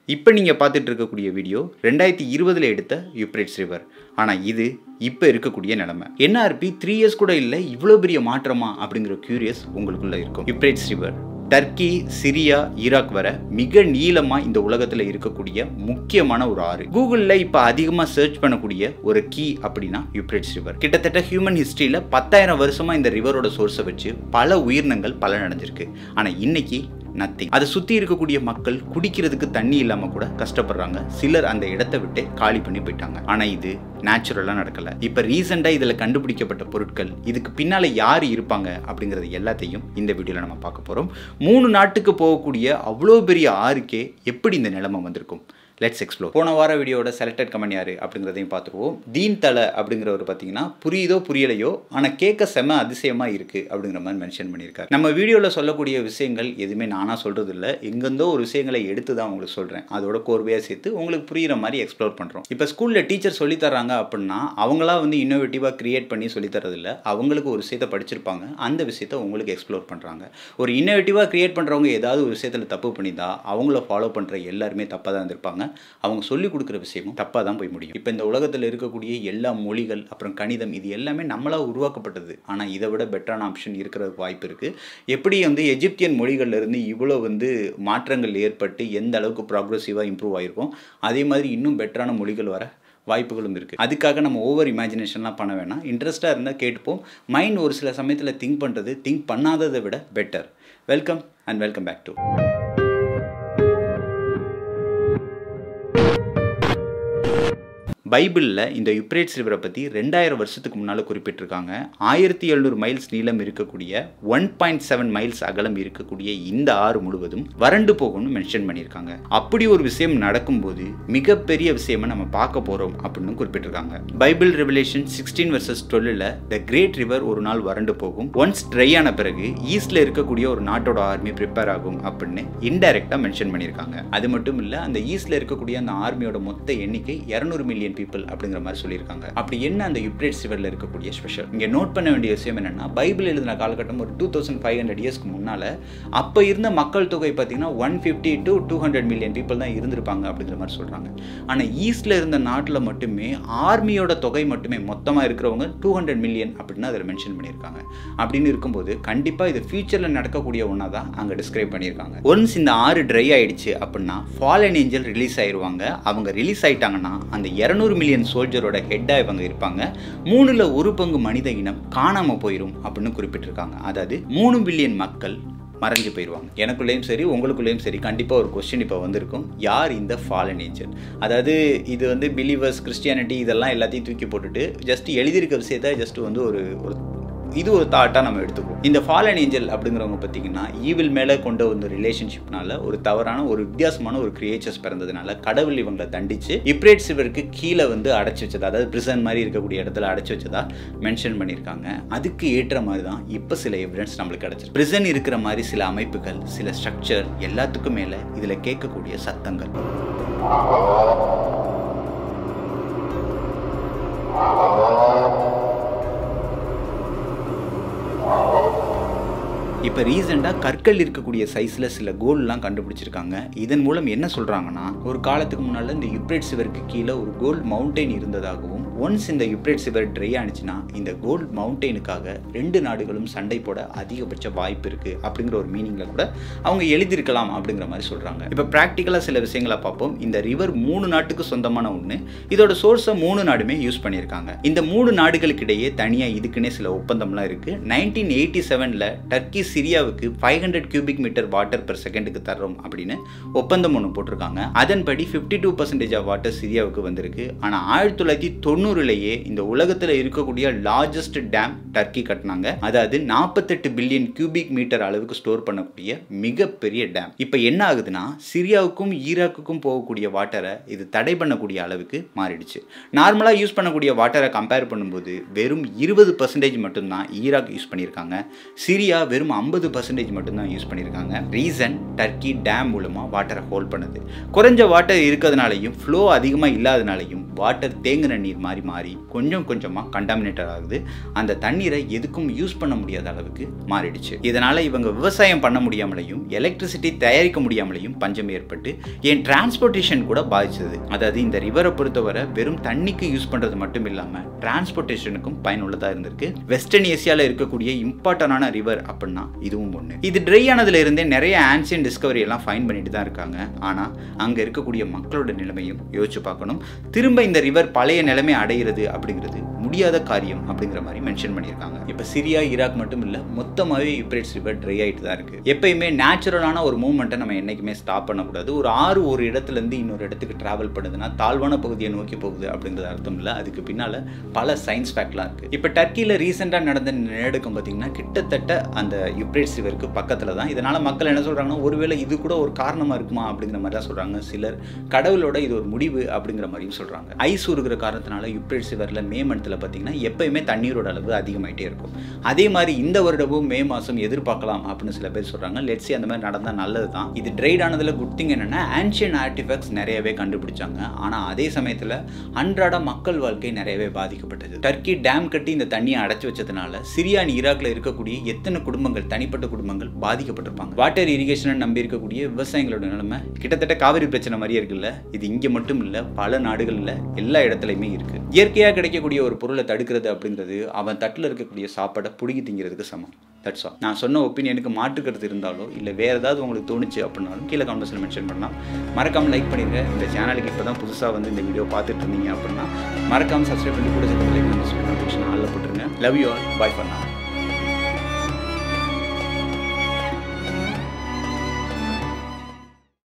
இப்போ நீங்கள் பார்த்துட்டு இருக்கக்கூடிய வீடியோ ரெண்டாயிரத்தி இருபதில் எடுத்த யுப்ரேட்ஸ் ரிவர் ஆனால் இது இப்போ இருக்கக்கூடிய நிலைமை என்ஆர்பி த்ரீ இயர்ஸ் கூட இல்லை இவ்வளோ பெரிய மாற்றமா அப்படிங்கிற கியூரியஸ் உங்களுக்குள்ளே இருக்கும் Euphrates river Turkey Syria Iraq வர மிக நீளமாக இந்த உலகத்தில் இருக்கக்கூடிய முக்கியமான ஒரு ஆறு கூகுளில் இப்போ அதிகமாக சர்ச் பண்ணக்கூடிய ஒரு கீ அப்படின்னா யுப்ரேட்ஸ் ரிவர் கிட்டத்தட்ட ஹியூமன் ஹிஸ்ட்ரியில் பத்தாயிரம் வருஷமாக இந்த ரிவரோட சோர்ஸை வச்சு பல உயிரினங்கள் பலனடைஞ்சிருக்கு ஆனால் இன்னைக்கு நத்திங் அதை சுற்றி இருக்கக்கூடிய மக்கள் குடிக்கிறதுக்கு தண்ணி இல்லாமல் கூட கஷ்டப்படுறாங்க சிலர் அந்த இடத்த விட்டு காலி பண்ணி போயிட்டாங்க ஆனால் இது நேச்சுரலாக நடக்கலை இப்போ ரீசெண்டாக இதில் கண்டுபிடிக்கப்பட்ட பொருட்கள் இதுக்கு பின்னால் யார் இருப்பாங்க அப்படிங்கிறது எல்லாத்தையும் இந்த வீடியோவில் நம்ம பார்க்க போகிறோம் மூணு நாட்டுக்கு போகக்கூடிய அவ்வளோ பெரிய ஆறுக்கே எப்படி இந்த நிலைமை வந்திருக்கும் லெட்ஸ் எக்ஸ்ப்ளோர் போன வார வீடியோட செலக்டட் கமெண்ட் யார் அப்படிங்கிறதையும் பார்த்துருவோம் தீன் தலை அப்படிங்கிறவர் பார்த்தீங்கன்னா புரியுதோ புரியலையோ ஆனால் கேட்க செம அதிசயமாக இருக்குது அப்படிங்கிற மாதிரி மென்ஷன் பண்ணியிருக்காரு நம்ம வீடியோவில் சொல்லக்கூடிய விஷயங்கள் எதுவுமே நானாக சொல்கிறது இல்லை எங்கேருந்தோ ஒரு விஷயங்களை எடுத்து தான் உங்களுக்கு சொல்கிறேன் அதோட கோர்வையாக சேர்த்து உங்களுக்கு புரிகிற மாதிரி எக்ஸ்ப்ளோர் பண்ணுறோம் இப்போ ஸ்கூலில் டீச்சர் சொல்லி தர்றாங்க அப்படின்னா அவங்களா வந்து இன்னோவேட்டிவாக க்ரியேட் பண்ணி சொல்லி தரதில்ல அவங்களுக்கு ஒரு விஷயத்தை படிச்சிருப்பாங்க அந்த விஷயத்தை உங்களுக்கு எக்ஸ்ப்ளோர் பண்ணுறாங்க ஒரு இன்னோவேட்டிவாக க்ரியேட் பண்ணுறவங்க ஏதாவது ஒரு விஷயத்தில் தப்பு பண்ணியிருந்தா அவங்கள ஃபாலோ பண்ணுற எல்லாருமே தப்பாக தான் இருந்திருப்பாங்க அவங்க சொல்லிக் கொடுக்குற விஷயமும் தப்பாக தான் போய் முடியும் இப்போ இந்த உலகத்தில் இருக்கக்கூடிய எல்லா மொழிகள் அப்புறம் கணிதம் இது எல்லாமே நம்மளாக உருவாக்கப்பட்டது ஆனால் இதை விட பெட்டரான ஆப்ஷன் இருக்கிறதுக்கு வாய்ப்பு இருக்குது எப்படி வந்து எஜிப்தியன் மொழிகள்ல இருந்து இவ்வளோ வந்து மாற்றங்கள் ஏற்பட்டு எந்த அளவுக்கு ப்ராக்ரெசிவாக இம்ப்ரூவ் ஆகிருக்கும் அதே மாதிரி இன்னும் பெட்டரான மொழிகள் வர வாய்ப்புகளும் இருக்குது அதுக்காக நம்ம ஓவர் இமேஜினேஷன்லாம் பண்ண வேணாம் இன்ட்ரெஸ்ட்டாக இருந்தால் கேட்டுப்போம் மைண்ட் ஒரு சில சமயத்தில் திங்க் பண்ணுறது திங்க் பண்ணாததை விட better welcome and welcome back to பைபிளில் இந்த யுப்ரேட்ஸ் ரிவரை பற்றி ரெண்டாயிரம் வருஷத்துக்கு முன்னால் குறிப்பிட்டிருக்காங்க ஆயிரத்தி எழுநூறு மைல்ஸ் நீளம் இருக்கக்கூடிய ஒன் பாயிண்ட் செவன் மைல்ஸ் அகலம் இருக்கக்கூடிய இந்த ஆறு முழுவதும் வறண்டு போகும்னு மென்ஷன் பண்ணியிருக்காங்க அப்படி ஒரு விஷயம் நடக்கும்போது மிகப்பெரிய விஷயமா நம்ம பார்க்க போகிறோம் அப்படின்னு குறிப்பிட்டிருக்காங்க பைபிள் ரெவலேஷன் சிக்ஸ்டீன் வர்சஸ் டுவெல்லில் த கிரேட் ரிவர் ஒரு நாள் வறண்டு போகும் ஒன்ஸ் ட்ரை ஆன பிறகு ஈஸ்டில் இருக்கக்கூடிய ஒரு நாட்டோட ஆர்மி ப்ரிப்பேர் ஆகும் அப்படின்னு இன்டைரக்டாக மென்ஷன் பண்ணியிருக்காங்க அது மட்டும் இல்லை அந்த ஈஸ்டில் இருக்கக்கூடிய அந்த ஆர்மியோட மொத்த எண்ணிக்கை இரநூறு மில்லியன் பீப்புள் அப்படிங்கிற மாதிரி சொல்லியிருக்காங்க அப்படி என்ன அந்த யுப்ரேட்ஸ் ரிவரில் இருக்கக்கூடிய ஸ்பெஷல் இங்கே நோட் பண்ண வேண்டிய விஷயம் என்னன்னா பைபிள் எழுதின காலகட்டம் ஒரு டூ தௌசண்ட் ஃபைவ் ஹண்ட்ரட் இயர்ஸ்க்கு முன்னால் அப்போ இருந்த மக்கள் தொகை பார்த்தீங்கன்னா one fifty to two hundred million people தான் இருந்திருப்பாங்க அப்படிங்கிற மாதிரி சொல்கிறாங்க ஆனால் ஈஸ்டில் இருந்த நாட்டில் மட்டுமே ஆர்மியோட தொகை மட்டுமே மொத்தமாக இருக்கிறவங்க டூ ஹண்ட்ரட் மில்லியன் அப்படின்னு அதில் மென்ஷன் பண்ணியிருக்காங்க அப்படின்னு இருக்கும்போது கண்டிப்பாக இது ஃபியூச்சரில் நடக்கக்கூடிய ஒன்றா தான் அங்கே டிஸ்கிரைப் பண்ணியிருக்காங்க ஒன்ஸ் இந்த ஆறு ட்ரை ஆயிடுச்சு அப்படின்னா ஃபாலன் ஏஞ்சல் ரிலீஸ் ஆயிடுவாங்க அவங்க ரிலீஸ் ஆயிட்டாங்கன்னா அந்த இரநூறு மில்லியன் சோல்ஜரோட ஹெட்டாக இவங்க இருப்பாங்க மூணுல ஒரு பங்கு மனித இனம் காணாமல் போயிடும் அப்படின்னு குறிப்பிட்டிருக்காங்க அதாவது மூணு பில்லியன் மக்கள் மறைஞ்சு போயிடுவாங்க எனக்குள்ளேயும் சரி உங்களுக்குள்ளேயும் சரி கண்டிப்பாக ஒரு கொஸ்டின் இப்போ வந்திருக்கும் யார் இந்த ஃபாலன் ஏஞ்சல் அதாவது இது வந்து பிலீவர்ஸ் கிறிஸ்டியானிட்டி இதெல்லாம் எல்லாத்தையும் தூக்கி போட்டுட்டு ஜஸ்ட் எழுதியிருக்க விஷயத்த ஜஸ்ட் வந்து ஒரு ஒரு இது ஒரு தாட்டாக நம்ம எடுத்துக்குவோம் இந்த ஃபாலன் ஏஞ்சல் அப்படிங்கிறவங்க பார்த்தீங்கன்னா ஈவில் மேலே கொண்ட ஒரு ரிலேஷன்ஷிப்னால ஒரு தவறான ஒரு வித்தியாசமான ஒரு கிரியேச்சர்ஸ் பிறந்ததுனால கடவுள் இவங்களை தண்டிச்சு இப்ரேட் சிவருக்கு கீழே வந்து அடைச்சி வச்சதா அதாவது பிரிசன் மாதிரி இருக்கக்கூடிய இடத்துல அடைச்சி வச்சதா மென்ஷன் பண்ணியிருக்காங்க அதுக்கு ஏற்ற மாதிரி தான் இப்போ சில எவிடன்ஸ் நம்மளுக்கு கிடச்சிருக்கு பிரிசன் இருக்கிற மாதிரி சில அமைப்புகள் சில ஸ்ட்ரக்சர் எல்லாத்துக்கும் மேலே இதில் கேட்கக்கூடிய சத்தங்கள் இப்போ ரீசெண்டாக கற்கள் இருக்கக்கூடிய சைஸில் சில கோல்ட்லாம் கண்டுபிடிச்சிருக்காங்க இதன் மூலம் என்ன சொல்கிறாங்கன்னா ஒரு காலத்துக்கு முன்னால் இந்த யுப்ரேட் சிவருக்கு கீழே ஒரு கோல்ட் மவுண்டெயின் இருந்ததாகவும் ஒன்ஸ் இந்த யுப்ரேட் சிவர் ட்ரை ஆனிச்சுன்னா இந்த கோல்ட் மவுண்டெயினுக்காக ரெண்டு நாடுகளும் சண்டை போட அதிகபட்ச வாய்ப்பு இருக்குது அப்படிங்கிற ஒரு மீனிங்கில் கூட அவங்க எழுதியிருக்கலாம் அப்படிங்கிற மாதிரி சொல்கிறாங்க இப்போ ப்ராக்டிக்கலாக சில விஷயங்களை பார்ப்போம் இந்த ரிவர் மூணு நாட்டுக்கு சொந்தமான ஒன்று இதோட சோர்ஸை மூணு நாடுமே யூஸ் பண்ணியிருக்காங்க இந்த மூணு நாடுகளுக்கு இடையே தனியாக இதுக்குன்னே சில ஒப்பந்தம்லாம் இருக்குது நைன்டீன் எயிட்டி செவனில் டர்க்கி சிரியாவுக்கு five hundred cubic metre water per செகண்டுக்கு தர்றோம் அப்படின்னு ஒப்பந்தம் ஒன்று போட்டிருக்காங்க அதன்படி fifty two percentage of water சிரியாவுக்கு வந்திருக்கு ஆனால் ஆயிரத்தி தொள்ளாயிரத்தி தொண்ணூறுலேயே இந்த உலகத்தில் இருக்கக்கூடிய லார்ஜஸ்ட் டேம் டர்க்கி கட்டினாங்க அதாவது நாற்பத்தெட்டு பில்லியன் கியூபிக் மீட்டர் அளவுக்கு ஸ்டோர் பண்ணக்கூடிய மிகப்பெரிய டேம் இப்போ என்ன ஆகுதுன்னா சிரியாவுக்கும் ஈராக்குக்கும் போகக்கூடிய வாட்டரை இது தடை பண்ணக்கூடிய அளவுக்கு மாறிடுச்சு நார்மலாக யூஸ் பண்ணக்கூடிய வாட்டரை கம்பேர் பண்ணும்போது வெறும் இருபது பர்சன்டேஜ் மட்டும்தான் ஈராக் யூஸ் பண்ணியிருக்காங்க சிரியா வெறும் ஐம்பது பர்சன்டேஜ் மட்டும்தான் யூஸ் பண்ணியிருக்காங்க ரீசன் டர்க்கி டேம் மூலமாக வாட்டரை ஹோல்ட் பண்ணுது குறைஞ்ச வாட்டர் இருக்கிறதுனாலையும் ஃப்ளோ அதிகமாக இல்லாதனாலையும் வாட்டர் தேங்கின நீர் மாறி மாறி கொஞ்சம் கொஞ்சமாக கண்டாமினேட்டட் ஆகுது அந்த தண்ணீரை எதுக்கும் யூஸ் பண்ண முடியாத அளவுக்கு மாறிடுச்சு இதனால் இவங்க விவசாயம் பண்ண முடியாமலையும் எலக்ட்ரிசிட்டி தயாரிக்க முடியாமலையும் பஞ்சம் ஏற்பட்டு என் டிரான்ஸ்போர்ட்டேஷன் கூட பாதிச்சது அதாவது இந்த ரிவரை பொறுத்தவரை வெறும் தண்ணிக்கு யூஸ் பண்ணுறது மட்டும் இல்லாமல் டிரான்ஸ்போர்ட்டேஷனுக்கும் பயனுள்ளதாக இருந்திருக்கு வெஸ்டர்ன் ஏசியாவில் இருக்கக்கூடிய இம்பார்ட்டண்டான ரிவர் அப்படின்னா இதுவும் ஒன்று இது ட்ரை ஆனதுல இருந்தே நிறைய ஆன்சியன் டிஸ்கவரி எல்லாம் ஃபைன் பண்ணிட்டு தான் இருக்காங்க ஆனால் அங்கே இருக்கக்கூடிய மக்களோட நிலைமையும் யோசிச்சு பார்க்கணும் திரும்ப இந்த ரிவர் பழைய நிலைமை அடைகிறது அப்படிங்கிறது முடியாத காரியம் அப்படிங்கிற மாதிரி மென்ஷன் பண்ணியிருக்காங்க இப்போ சிரியா ஈராக் மட்டும் இல்லை மொத்தமாகவே யுப்ரேட்ஸ் ரிவர் ட்ரை ஆகிட்டு தான் இருக்குது எப்பயுமே நேச்சுரலான ஒரு மூவ்மெண்ட்டை நம்ம என்றைக்குமே ஸ்டாப் பண்ணக்கூடாது ஒரு ஆறு ஒரு இடத்துலேருந்து இன்னொரு இடத்துக்கு ட்ராவல் பண்ணுதுன்னா தாழ்வான பகுதியை நோக்கி போகுது அப்படிங்கிறது அர்த்தம் இல்லை அதுக்கு பின்னால் பல சயின்ஸ் ஃபேக்ட்லாம் இருக்குது இப்போ டர்க்கியில் ரீசெண்டாக நடந்த நிலநடுக்கம் பார்த்தீங்கன்னா கிட்டத்தட்ட அந்த யுப்ரேட்ஸ் ரிவருக்கு பக்கத்தில் தான் இதனால் மக்கள் என்ன சொல்கிறாங்கன்னா ஒருவேளை இது கூட ஒரு காரணமாக இருக்குமா அப்படிங்கிற மாதிரி தான் சொல்கிறாங்க சிலர் கடவுளோட இது ஒரு முடிவு அப்படிங்கிற மாதிரியும் சொல்கிறாங்க ஐஸ் உருகிற காரணத்தினால யுப்ரேட்ஸ் ரிவரில் மே மந்த்தில் பார்த்தீங்கன்னா எப்பயுமே தண்ணீரோட அளவு அதிகமாயிட்டே இருக்கும் அதே மாதிரி இந்த வருடமும் மே மாதம் எதிர்பார்க்கலாம் அப்படின்னு சில பேர் சொல்கிறாங்க லெட்ஸி அந்த மாதிரி நடந்தால் நல்லது தான் இது ட்ரைட் ஆனதில் குட் திங் என்னென்னா ஆன்ஷியன் ஆர்டிஃபெக்ட்ஸ் நிறையவே கண்டுபிடிச்சாங்க ஆனால் அதே சமயத்தில் அன்றாட மக்கள் வாழ்க்கை நிறையவே பாதிக்கப்பட்டது டர்க்கி டேம் கட்டி இந்த தண்ணியை அடைச்சி வச்சதுனால சிரியான் ஈராக்ல இருக்கக்கூடிய எத்தனை குடும்பங்கள் தனிப்பட்ட குடும்பங்கள் பாதிக்கப்பட்டிருப்பாங்க வாட்டர் இரிகேஷனை நம்பி இருக்கக்கூடிய விவசாயிகளோட நிலைமை கிட்டத்தட்ட காவிரி பிரச்சனை மாதிரியே இருக்குல்ல இது இங்கே மட்டும் இல்லை பல நாடுகளில் எல்லா இடத்துலையுமே இருக்கு இயற்கையாக கிடைக்கக்கூடிய ஒரு பொருளை தடுக்கிறது அப்படிங்கிறது அவன் தட்டில் இருக்கக்கூடிய சாப்பாடை பிடுங்கி திங்கிறதுக்கு சமம் தட்ஸ் ஆல் நான் சொன்ன ஒப்பீனியனுக்கு மாற்றுக்கிறது இருந்தாலோ இல்லை வேறு ஏதாவது உங்களுக்கு தோணுச்சு அப்படின்னாலும் கீழே கமெண்ட்ஸில் மென்ஷன் பண்ணலாம் மறக்காமல் லைக் பண்ணிடுங்க இந்த சேனலுக்கு இப்போ தான் புதுசாக வந்து இந்த வீடியோ பார்த்துட்டு இருந்தீங்க அப்படின்னா மறக்காமல் சப்ஸ்கிரைப் பண்ணி கூட சேர்த்து லைக் பண்ணி நோட்டிஃபிகேஷன் ஆளில் போட்டுருங்க லவ் யூ ஆல் பாய் பண்ணலாம்